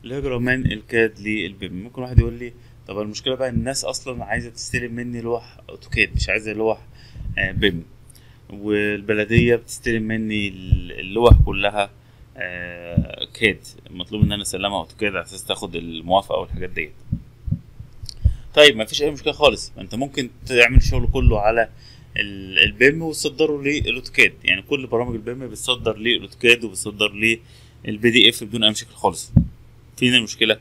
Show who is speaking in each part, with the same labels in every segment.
Speaker 1: الهجرة من الكاد للبيم ممكن واحد يقول لي طب المشكلة بقى الناس أصلا عايزة تستلم مني لوح أوتوكاد مش عايزة لوح آه، بيم والبلدية بتستلم مني اللوح كلها آه، كاد مطلوب ان انا اسلمها اوتوكاد على اساس تاخد الموافقة والحاجات ديت طيب ما فيش اي مشكلة خالص ما انت ممكن تعمل الشغل كله على ال- البيم وتصدره للاوتوكاد يعني كل برامج البيم بتصدر للاوتوكاد وبتصدر للبي دي اف بدون اي مشاكل خالص فين المشكلة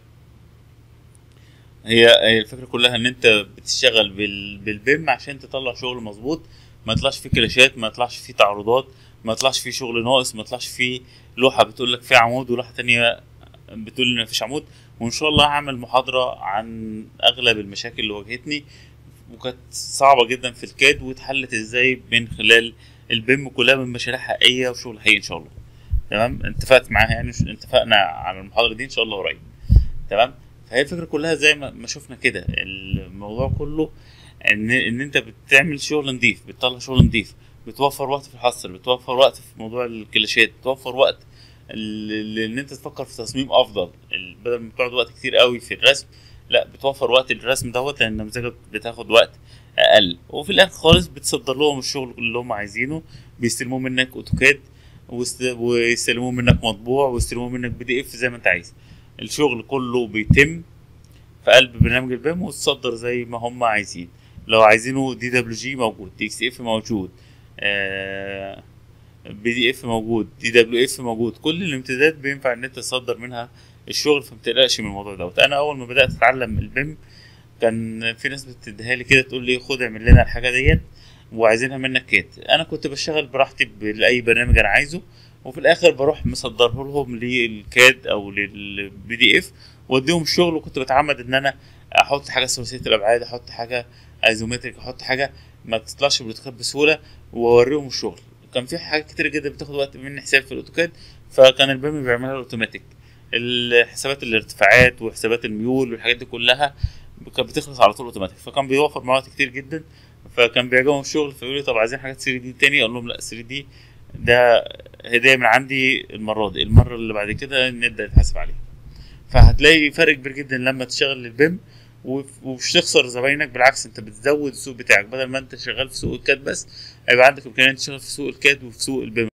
Speaker 1: هي هي الفكرة كلها ان انت بتشتغل بال- بالبيم عشان تطلع شغل مظبوط ما يطلعش فيه كلاشات ما يطلعش فيه تعارضات ما يطلعش فيه شغل ناقص ما يطلعش فيه لوحة بتقول لك فيه عمود ولوحة تانية بتقول ان مفيش عمود وان شاء الله هعمل محاضرة عن اغلب المشاكل اللي واجهتني وكانت صعبة جدا في الكاد واتحلت ازاي من خلال البيم كلها من مشاريع حقيقية وشغل حقيقي ان شاء الله تمام اتفقت معاها يعني اتفقنا على المحاضرة دي ان شاء الله قريب تمام فهي الفكرة كلها زي ما ما شفنا كده الموضوع كله ان ان انت بتعمل شغل نظيف بتطلع شغل نظيف بتوفر وقت في الحصر بتوفر وقت في موضوع الكلاشات بتوفر وقت ال- ان انت تفكر في تصميم افضل ال- بدل ما بتقعد وقت كتير قوي في الرسم لا بتوفر وقت الرسم دوت لان نماذجك بتاخد وقت اقل وفي الاخر خالص بتصدر لهم الشغل اللي هم عايزينه بيستلموه منك اوتوكاد ويست- ويستلموه منك مطبوع ويستلموه منك بي دي اف زي ما انت عايز الشغل كله بيتم في قلب برنامج البيم وتصدر زي ما هم عايزين لو عايزينه دي دبليو جي موجود دي اكس اف موجود بي دي اف موجود دي دبليو اف موجود كل الامتدادات بينفع ان انت تصدر منها الشغل فمتقلقش من الموضوع دوت انا اول ما بدات اتعلم البيم كان في ناس بتديها لي كده تقول لي خد اعمل لنا الحاجه ديت وعايزينها منك كات انا كنت بشتغل براحتي باي برنامج انا عايزه وفي الاخر بروح مصدره لهم للكاد او للبي دي اف واديهم الشغل وكنت بتعمد ان انا احط حاجه ثلاثيه الابعاد احط حاجه ايزومتريك احط حاجه ما تطلعش بالاوتوكاد بسهوله واوريهم الشغل كان في حاجات كتير جدا بتاخد وقت مني حساب في الاوتوكاد فكان البيم بيعملها اوتوماتيك الحسابات الارتفاعات وحسابات الميول والحاجات دي كلها كانت بتخلص على طول اوتوماتيك فكان بيوفر معايا وقت كتير جدا فكان بيعجبهم الشغل فيقولوا لي طب عايزين حاجات 3 دي تاني اقول لهم لا 3 دي ده هديه من عندي المره دي المره اللي بعد كده نبدا نتحاسب عليها فهتلاقي فرق كبير جدا لما تشتغل البيم وف- ومش تخسر زباينك بالعكس انت بتزود السوق بتاعك بدل ما انت شغال في سوق الكاد بس هيبقى عندك امكانيه تشتغل في سوق الكاد وفي سوق البيم